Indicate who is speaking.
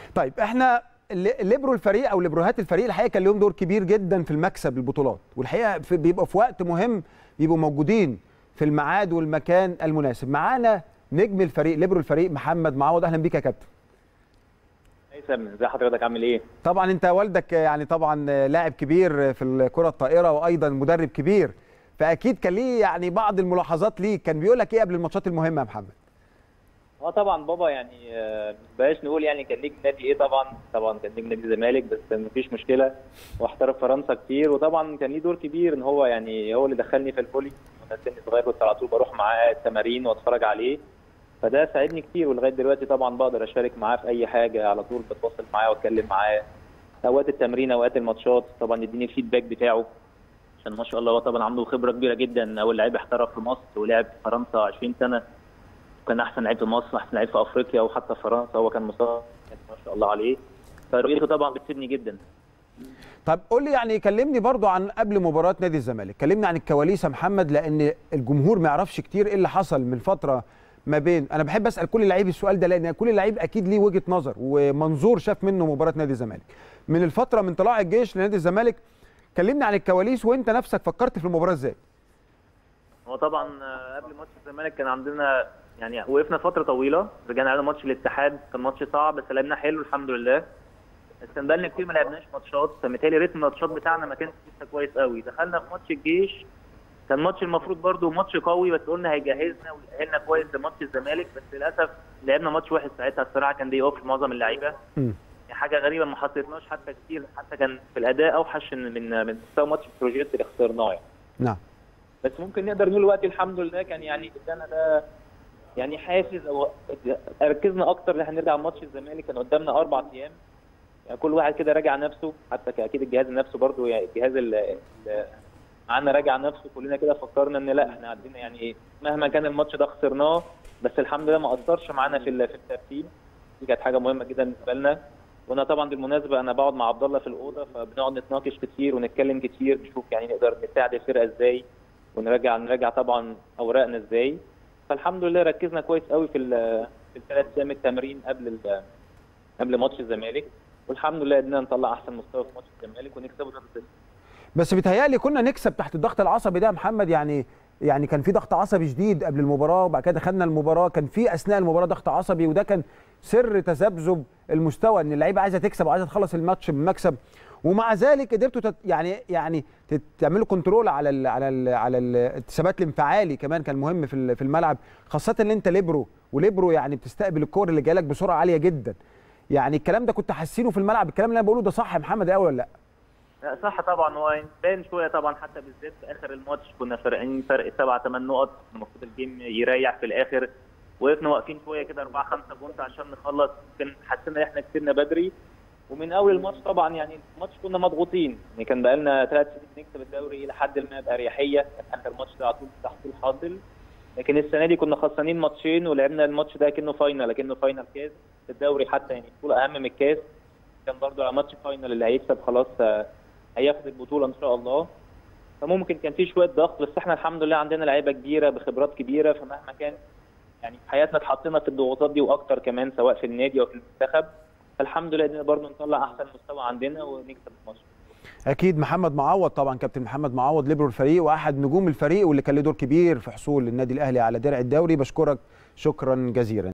Speaker 1: طيب احنا ليبرو الفريق او ليبروهات الفريق الحقيقه كان لهم دور كبير جدا في المكسب البطولات والحقيقه في بيبقى في وقت مهم بيبقوا موجودين في الميعاد والمكان المناسب معانا نجم الفريق ليبرو الفريق محمد معوض اهلا بيك يا كابتن
Speaker 2: هيثم ازي حضرتك عامل ايه
Speaker 1: طبعا انت والدك يعني طبعا لاعب كبير في الكره الطائره وايضا مدرب كبير فاكيد كان ليه يعني بعض الملاحظات ليك كان بيقول لك ايه قبل الماتشات المهمه يا محمد
Speaker 2: اه طبعا بابا يعني آه، بلاش نقول يعني كان نجم نادي ايه طبعا طبعا كان نجم نادي الزمالك بس مفيش مشكله واحترف فرنسا كتير وطبعا كان ليه دور كبير ان هو يعني هو اللي دخلني في الفولي وانا سني صغير كنت على طول بروح معاه التمارين واتفرج عليه فده ساعدني كتير ولغايه دلوقتي طبعا بقدر اشارك معاه في اي حاجه على طول بتواصل معاه واتكلم معاه اوقات التمرين اوقات الماتشات طبعا يديني الفيدباك بتاعه عشان ما شاء الله هو طبعا عنده خبره كبيره جدا اول لعيب احترف في مصر ولعب في فرنسا 20 سنه كان احسن لعيب في مصر احسن لعيب في افريقيا وحتى في فرنسا هو كان مصاب ما شاء الله عليه فرؤيته طبعا بتفيدني جدا
Speaker 1: طب قول لي يعني كلمني برضو عن قبل مباراه نادي الزمالك كلمني عن الكواليس يا محمد لان الجمهور ما يعرفش كتير ايه اللي حصل من فتره ما بين انا بحب اسال كل لعيب السؤال ده لان كل لعيب اكيد ليه وجهه نظر ومنظور شاف منه مباراه نادي الزمالك من الفتره من طلاع الجيش لنادي الزمالك كلمني عن الكواليس وانت نفسك فكرت في المباراه ازاي
Speaker 2: هو طبعا آه، قبل ماتش الزمالك كان عندنا يعني وقفنا فتره طويله رجعنا على ماتش الاتحاد كان ماتش صعب بس لعبنا حلو الحمد لله بس كان بقالنا كتير ما لعبناش ماتشات فمثالي ريتم الماتشات بتاعنا ما كانش لسه كويس قوي دخلنا في ماتش الجيش كان ماتش المفروض برده ماتش قوي بس قلنا هيجهزنا ويأهلنا كويس لماتش الزمالك بس للاسف لعبنا ماتش وحش ساعتها الصراحه كان دي اوف معظم اللعيبه
Speaker 1: مم.
Speaker 2: يعني حاجه غريبه ما حطيتناش حتى كتير حتى كان في الاداء اوحش من من من مستوى ماتش بروجيت اللي خسرناه يعني
Speaker 1: نعم
Speaker 2: بس ممكن نقدر نقول دلوقتي الحمد لله كان يعني ادانا ده يعني حافز او ركزنا اكتر ان احنا نرجع ماتش الزمالك كان قدامنا اربع ايام يعني كل واحد كده راجع نفسه حتى اكيد الجهاز النفسي برضه يعني الجهاز اللي معانا راجع نفسه كلنا كده فكرنا ان لا احنا عندنا يعني مهما كان الماتش ده خسرناه بس الحمد لله ما اثرش معانا في ال- في الترتيب دي كانت حاجه مهمه جدا بالنسبه لنا وانا طبعا بالمناسبه انا بقعد مع عبد الله في الاوضه فبنقعد نتناقش كتير ونتكلم كتير نشوف يعني نقدر نساعد الفرقه ازاي ونراجع نراجع طبعا اوراقنا ازاي فالحمد لله ركزنا كويس قوي في ال- في الثلاث ايام التمرين قبل ال- قبل ماتش الزمالك والحمد لله قدرنا نطلع احسن مستوى في ماتش الزمالك ونكسبه 3-0
Speaker 1: بس بيتهيألي كنا نكسب تحت الضغط العصبي ده يا محمد يعني يعني كان في ضغط عصبي شديد قبل المباراه وبعد كده دخلنا المباراه كان في اثناء المباراه ضغط عصبي وده كان سر تذبذب المستوى ان اللعيبه عايزه تكسب وعايزه تخلص الماتش بمكسب ومع ذلك قدرتوا تت يعني يعني تت- تعملوا كنترول على ال على ال على ال- الثبات الانفعالي كمان كان مهم في ال- في الملعب خاصه ان انت ليبرو وليبرو يعني بتستقبل الكور اللي جايه لك بسرعه عاليه جدا يعني الكلام ده كنت حاسينه في الملعب الكلام اللي انا بقوله ده صح يا محمد قوي ولا لا
Speaker 2: لا صح طبعا هو باين شويه طبعا حتى بالذات في اخر الماتش كنا فارقين فرق سبع ثمان نقط المفروض الجيم يريح في الاخر وقفنا واقفين شويه كده 4 5 بونت عشان نخلص كان حسينا ان احنا كسبنا بدري ومن اول الماتش طبعا يعني الماتش كنا مضغوطين يعني كان بقالنا ثلاث سنين نكسب الدوري الى حد ما باريحيه كان اخر ماتش ده على طول تحصيل حاصل لكن السنه دي كنا خسرانين ماتشين ولعبنا الماتش ده كانه فاينل كانه فاينل كاس الدوري حتى يعني بطوله اهم من الكاس كان برضه على ماتش فاينل اللي هيكسب خلاص آه، هياخد البطوله ان شاء الله فممكن كان في شويه ضغط بس احنا الحمد لله عندنا لعيبه كبيره بخبرات كبيره فمهما كان يعني في حياتنا اتحطينا في الضغوطات دي واكتر كمان سواء في النادي او في المنتخب فالحمد لله قدرنا برضه نطلع احسن مستوى عندنا ونكسب الماتش
Speaker 1: اكيد محمد معوض طبعا كابتن محمد معوض ليبرو الفريق واحد نجوم الفريق واللي كان له دور كبير في حصول النادي الاهلي على درع الدوري بشكرك شكرا جزيلا